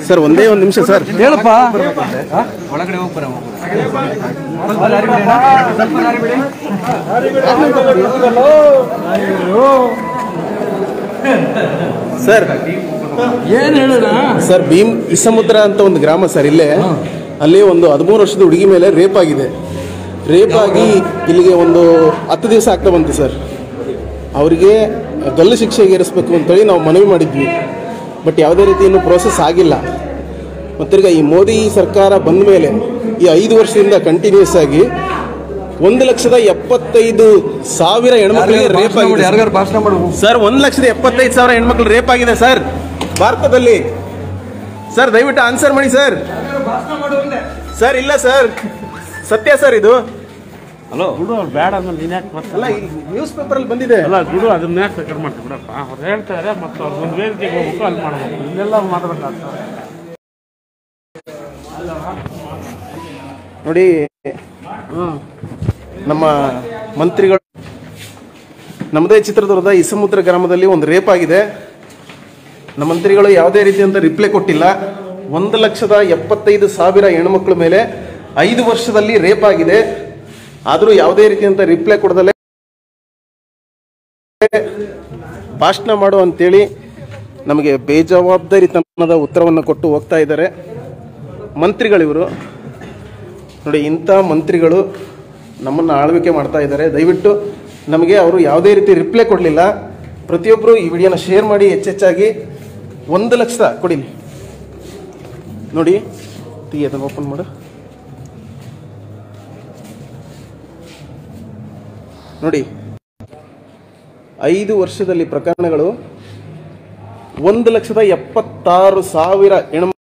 Sir ಒಂದೇ ಒಂದು ನಿಮಿಷ ಸರ್ ಹೇಳಪ್ಪ ಒಳಗಡೆ ಹೋಗಿ ಬರೋ ಸರ್ ಏನ್ ಹೇಳೋಣ ಸರ್ ಭೀಮ್ ಇಸಮುದ್ರ ಅಂತ ಒಂದು ಗ್ರಾಮ ಸರ್ ಇಲ್ಲೇ ಅಲ್ಲಿ ಒಂದು ಹದಿಮೂರು ವರ್ಷದ ಹುಡುಗಿ ಮೇಲೆ ರೇಪ್ ಆಗಿದೆ ರೇಪ್ ಆಗಿ ಇಲ್ಲಿಗೆ ಒಂದು ಹತ್ತು ದಿವಸ ಆಗ್ತಾ ಬಂತು ಸರ್ ಅವರಿಗೆ ಗಲ್ಲು ಶಿಕ್ಷೆಗೆ ಏರಿಸ್ಬೇಕು ಅಂತೇಳಿ ನಾವು ಮನವಿ ಮಾಡಿದ್ವಿ ಬಟ್ ಯಾವುದೇ ರೀತಿ ಇನ್ನೂ ಪ್ರೋಸೆಸ್ ಆಗಿಲ್ಲ ಮತ್ತೀಗ ಈ ಮೋದಿ ಸರ್ಕಾರ ಬಂದ ಮೇಲೆ ಈ ಐದು ವರ್ಷದಿಂದ ಕಂಟಿನ್ಯೂಸ್ ಆಗಿ ಒಂದು ಲಕ್ಷದ ಎಪ್ಪತ್ತೈದು ಸಾವಿರ ಹೆಣ್ಮಕ್ಳಿಗೆ ರೇಪ್ ಆಗಿದೆ ಸರ್. ಯಾರಿಗಾರು ಭಾಷಣ ಮಾಡು ಸರ್ ಒಂದು ಲಕ್ಷದ ಎಪ್ಪತ್ತೈದು ಸಾವಿರ ಹೆಣ್ಮಕ್ಳು ರೇಪ್ ಆಗಿದೆ ಸರ್ ಭಾರತದಲ್ಲಿ ಸರ್ ದಯವಿಟ್ಟು ಆನ್ಸರ್ ಮಾಡಿ ಸರ್ ಸರ್ ಇಲ್ಲ ಸರ್ ಸತ್ಯ ಸರ್ ಇದು ಹಲೋ ಬಿಡು ಅವ್ರು ಬೇಡ ಅಂದ್ರೆ ನೀನ್ ಯಾಕೆ ಮತ್ತೆ ಅಲ್ಲ ನ್ಯೂಸ್ ಪೇಪರ್ ಅಲ್ಲಿ ಬಂದಿದೆ ಅಲ್ಲ ಬಿಡು ಅದನ್ನ ಯಾಕೆ ಬೇಕಾದ್ರೆ ಮಾಡ್ತೀವಿ ಬಿಡಪ್ಪ ಅವ್ರು ಹೇಳ್ತಾರೆ ಮತ್ತೆ ಅವ್ರು ಒಂದು ವೇದಿಕೆಗೆ ಹೋಗ್ಬೇಕು ಅಲ್ಲಿ ಮಾಡ್ಬೇಕು ಇಲ್ಲೆಲ್ಲ ಮಾಡ್ಬೇಕಾಗ್ತದೆ ನೋಡಿ ನಮ್ಮ ಮಂತ್ರಿಗಳು ನಮ್ಮದೇ ಚಿತ್ರದುರ್ಗದ ಇಸಮುದ್ರ ಗ್ರಾಮದಲ್ಲಿ ಒಂದು ರೇಪ್ ಆಗಿದೆ ನಮ್ಮ ಮಂತ್ರಿಗಳು ಯಾವುದೇ ರೀತಿಯಂತ ರಿಪ್ಲೈ ಕೊಟ್ಟಿಲ್ಲ ಒಂದು ಲಕ್ಷದ ಎಪ್ಪತ್ತೈದು ಸಾವಿರ ಹೆಣ್ಮಕ್ಳ ಮೇಲೆ ಐದು ವರ್ಷದಲ್ಲಿ ರೇಪ್ ಆಗಿದೆ ಆದರೂ ಯಾವುದೇ ರೀತಿಯಂತ ರಿಪ್ಲೈ ಕೊಡದಲ್ಲೇ ಭಾಷಣ ಮಾಡು ಅಂತೇಳಿ ನಮಗೆ ಬೇಜವಾಬ್ದಾರಿತನದ ಉತ್ತರವನ್ನು ಕೊಟ್ಟು ಹೋಗ್ತಾ ಇದ್ದಾರೆ ಮಂತ್ರಿಗಳಿವರು ನೋಡಿ ಇಂಥ ಮಂತ್ರಿಗಳು ನಮ್ಮನ್ನು ಆಳ್ವಿಕೆ ಮಾಡ್ತಾ ಇದ್ದಾರೆ ದಯವಿಟ್ಟು ನಮಗೆ ಅವರು ಯಾವುದೇ ರೀತಿ ರಿಪ್ಲೈ ಕೊಡಲಿಲ್ಲ ಪ್ರತಿಯೊಬ್ಬರು ಈ ವಿಡಿಯೋನ ಶೇರ್ ಮಾಡಿ ಹೆಚ್ಚೆಚ್ಚಾಗಿ ಒಂದು ಲಕ್ಷ ಕೊಡಿ ನೋಡಿ ತೀ ಅದನ್ನು ಓಪನ್ ಮಾಡು ನೋಡಿ ಐದು ವರ್ಷದಲ್ಲಿ ಪ್ರಕರಣಗಳು ಒಂದು ಲಕ್ಷದ ಎಪ್ಪತ್ತಾರು ಸಾವಿರ ಹೆಣ್ಣು